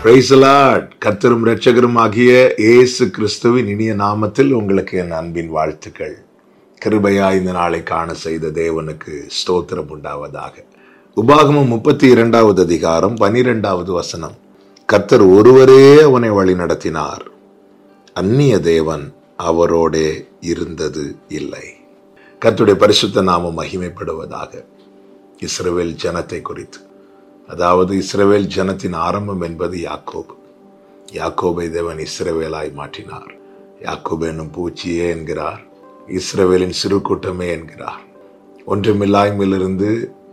பிரைசலாட் கர்த்தரும் இரட்சகரும் ஆகிய இயேசு கிறிஸ்துவின் இனிய நாமத்தில் உங்களுக்கு என் அன்பின் வாழ்த்துக்கள் கிருபையா இந்த நாளை காண செய்த தேவனுக்கு ஸ்தோத்திரம் உண்டாவதாக உபாகமம் முப்பத்தி இரண்டாவது அதிகாரம் பனிரெண்டாவது வசனம் கர்த்தர் ஒருவரே அவனை வழி நடத்தினார் அந்நிய தேவன் அவரோடே இருந்தது இல்லை கர்த்தருடைய பரிசுத்த நாமம் மகிமைப்படுவதாக இஸ்ரவேல் ஜனத்தை குறித்து அதாவது இஸ்ரவேல் ஜனத்தின் ஆரம்பம் என்பது யாக்கோபு யாக்கோபை தேவன் இஸ்ரவேலாய் மாற்றினார் யாக்கோபு என்னும் பூச்சியே என்கிறார் இஸ்ரவேலின் சிறு கூட்டமே என்கிறார் ஒன்றுமில்லாய்மையிலிருந்து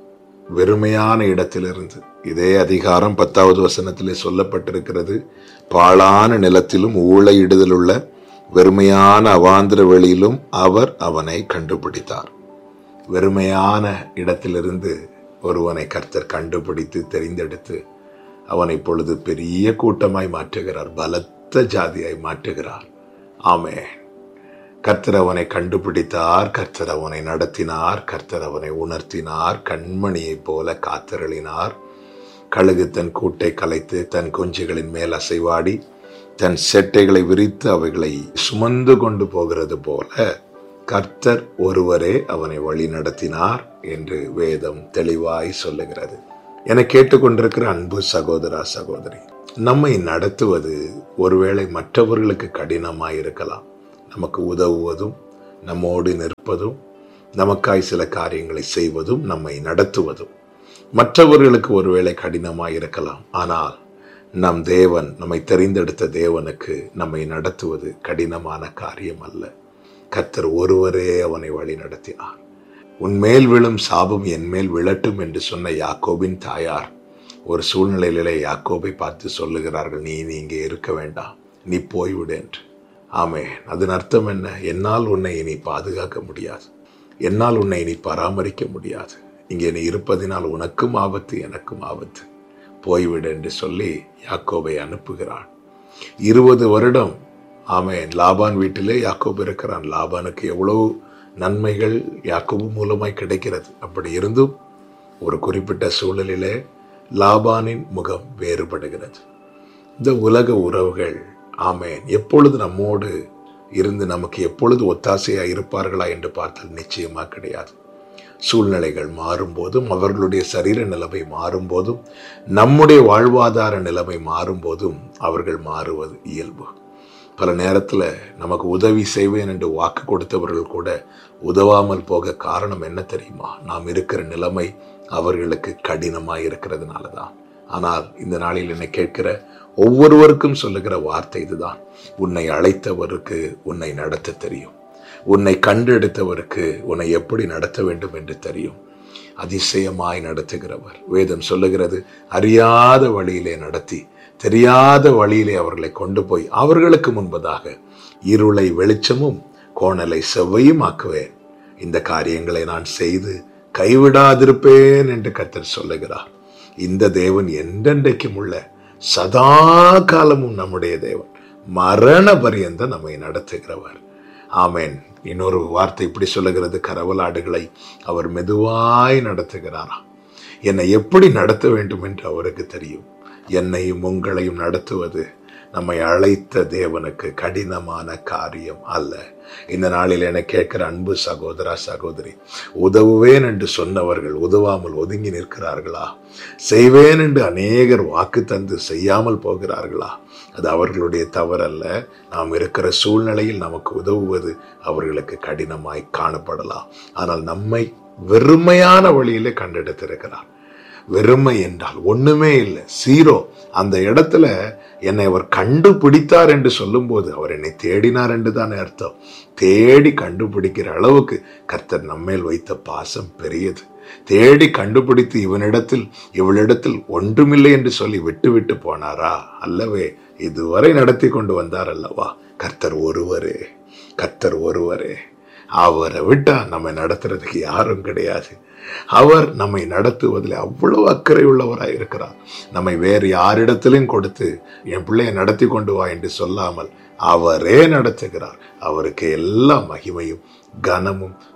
வெறுமையான இடத்திலிருந்து இதே அதிகாரம் பத்தாவது வசனத்திலே சொல்லப்பட்டிருக்கிறது பாழான நிலத்திலும் ஊழையிடுதலுள்ள வெறுமையான அவாந்திர வெளியிலும் அவர் அவனை கண்டுபிடித்தார் வெறுமையான இடத்திலிருந்து ஒருவனை கர்த்தர் கண்டுபிடித்து தெரிந்தெடுத்து அவனை இப்பொழுது பெரிய கூட்டமாய் மாற்றுகிறார் பலத்த ஜாதியாய் மாற்றுகிறார் ஆமே கர்த்தர் அவனை கண்டுபிடித்தார் கர்த்தர் அவனை நடத்தினார் கர்த்தர் அவனை உணர்த்தினார் கண்மணியைப் போல காத்தருளினார் கழுகு தன் கூட்டை கலைத்து தன் குஞ்சுகளின் மேல் அசைவாடி தன் செட்டைகளை விரித்து அவைகளை சுமந்து கொண்டு போகிறது போல கர்த்தர் ஒருவரே அவனை வழி நடத்தினார் என்று வேதம் தெளிவாய் சொல்லுகிறது என கேட்டுக்கொண்டிருக்கிற அன்பு சகோதரா சகோதரி நம்மை நடத்துவது ஒருவேளை மற்றவர்களுக்கு கடினமாய் இருக்கலாம் நமக்கு உதவுவதும் நம்மோடு நிற்பதும் நமக்காய் சில காரியங்களை செய்வதும் நம்மை நடத்துவதும் மற்றவர்களுக்கு ஒருவேளை கடினமாய் இருக்கலாம் ஆனால் நம் தேவன் நம்மை தெரிந்தெடுத்த தேவனுக்கு நம்மை நடத்துவது கடினமான காரியம் அல்ல கர்த்தர் ஒருவரே அவனை வழி நடத்தினார் உன்மேல் விழும் சாபம் என் மேல் விழட்டும் என்று சொன்ன யாக்கோபின் தாயார் ஒரு சூழ்நிலையிலே யாக்கோபை பார்த்து சொல்லுகிறார்கள் நீ நீ இங்கே இருக்க வேண்டாம் நீ போய்விடு என்று ஆமே அதன் அர்த்தம் என்ன என்னால் உன்னை இனி பாதுகாக்க முடியாது என்னால் உன்னை இனி பராமரிக்க முடியாது இங்கே நீ இருப்பதினால் உனக்கும் ஆபத்து எனக்கும் ஆபத்து போய்விடு என்று சொல்லி யாக்கோபை அனுப்புகிறான் இருபது வருடம் ஆமேன் லாபான் வீட்டிலே யாக்கோபு இருக்கிறான் லாபானுக்கு எவ்வளவு நன்மைகள் யாக்கோபு மூலமாய் கிடைக்கிறது அப்படி இருந்தும் ஒரு குறிப்பிட்ட சூழலிலே லாபானின் முகம் வேறுபடுகிறது இந்த உலக உறவுகள் ஆமேன் எப்பொழுது நம்மோடு இருந்து நமக்கு எப்பொழுது ஒத்தாசையா இருப்பார்களா என்று பார்த்தால் நிச்சயமா கிடையாது சூழ்நிலைகள் மாறும்போதும் அவர்களுடைய சரீர நிலைமை மாறும்போதும் நம்முடைய வாழ்வாதார நிலைமை மாறும்போதும் அவர்கள் மாறுவது இயல்பு பல நேரத்தில் நமக்கு உதவி செய்வேன் என்று வாக்கு கொடுத்தவர்கள் கூட உதவாமல் போக காரணம் என்ன தெரியுமா நாம் இருக்கிற நிலைமை அவர்களுக்கு கடினமாக இருக்கிறதுனால தான் ஆனால் இந்த நாளில் என்னை கேட்கிற ஒவ்வொருவருக்கும் சொல்லுகிற வார்த்தை இதுதான் உன்னை அழைத்தவருக்கு உன்னை நடத்த தெரியும் உன்னை கண்டெடுத்தவருக்கு உன்னை எப்படி நடத்த வேண்டும் என்று தெரியும் அதிசயமாய் நடத்துகிறவர் வேதம் சொல்லுகிறது அறியாத வழியிலே நடத்தி தெரியாத வழியிலே அவர்களை கொண்டு போய் அவர்களுக்கு முன்பதாக இருளை வெளிச்சமும் கோணலை செவ்வையும் ஆக்குவேன் இந்த காரியங்களை நான் செய்து கைவிடாதிருப்பேன் என்று கத்தர் சொல்லுகிறார் இந்த தேவன் என்றென்றைக்கும் உள்ள சதா காலமும் நம்முடைய தேவன் மரண பரியந்த நம்மை நடத்துகிறவர் ஆமேன் இன்னொரு வார்த்தை இப்படி சொல்லுகிறது கரவலாடுகளை அவர் மெதுவாய் நடத்துகிறாராம் என்னை எப்படி நடத்த வேண்டும் என்று அவருக்கு தெரியும் என்னையும் உங்களையும் நடத்துவது நம்மை அழைத்த தேவனுக்கு கடினமான காரியம் அல்ல இந்த நாளில் என கேட்கிற அன்பு சகோதரா சகோதரி உதவுவேன் என்று சொன்னவர்கள் உதவாமல் ஒதுங்கி நிற்கிறார்களா செய்வேன் என்று அநேகர் வாக்கு தந்து செய்யாமல் போகிறார்களா அது அவர்களுடைய தவறல்ல நாம் இருக்கிற சூழ்நிலையில் நமக்கு உதவுவது அவர்களுக்கு கடினமாய் காணப்படலாம் ஆனால் நம்மை வெறுமையான வழியிலே கண்டெடுத்திருக்கிறார் வெறுமை என்றால் ஒண்ணுமே இல்லை சீரோ அந்த இடத்துல என்னை அவர் கண்டுபிடித்தார் என்று சொல்லும்போது அவர் என்னை தேடினார் என்று தானே அர்த்தம் தேடி கண்டுபிடிக்கிற அளவுக்கு கர்த்தர் நம்மேல் வைத்த பாசம் பெரியது தேடி கண்டுபிடித்து இவனிடத்தில் இவளிடத்தில் ஒன்றுமில்லை என்று சொல்லி விட்டு விட்டு போனாரா அல்லவே இதுவரை நடத்தி கொண்டு வந்தார் அல்லவா கர்த்தர் ஒருவரே கர்த்தர் ஒருவரே அவரை விட்டா நம்ம நடத்துறதுக்கு யாரும் கிடையாது அவர் நம்மை நடத்துவதில் அவ்வளவு அக்கறை உள்ளவராய் இருக்கிறார் நம்மை வேறு யாரிடத்திலும் கொடுத்து என் பிள்ளையை நடத்தி கொண்டு வா என்று சொல்லாமல் அவரே நடத்துகிறார் அவருக்கு எல்லா மகிமையும் கனமும்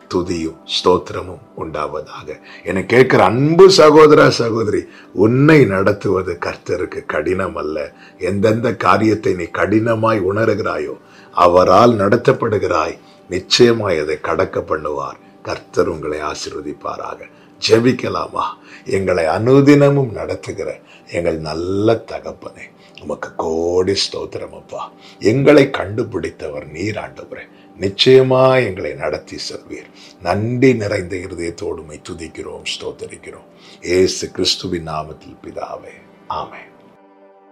துதியும் ஸ்தோத்திரமும் உண்டாவதாக என கேட்கிற அன்பு சகோதர சகோதரி உன்னை நடத்துவது கர்த்தருக்கு கடினம் அல்ல எந்தெந்த காரியத்தை நீ கடினமாய் உணர்கிறாயோ அவரால் நடத்தப்படுகிறாய் நிச்சயமாய் அதை கடக்க பண்ணுவார் கர்த்தர் உங்களை ஆசீர்வதிப்பாராக ஜெபிக்கலாமா எங்களை அனுதினமும் நடத்துகிற எங்கள் நல்ல தகப்பனே உமக்கு கோடி ஸ்தோத்திரம் அப்பா எங்களை கண்டுபிடித்தவர் நீர் ஆண்டவரே நிச்சயமா எங்களை நடத்தி செல்வீர் நன்றி நிறைந்த இருதயத்தோடுமை துதிக்கிறோம் ஸ்தோத்தரிக்கிறோம் ஏசு கிறிஸ்துவின் நாமத்தில் பிதாவே ஆமென்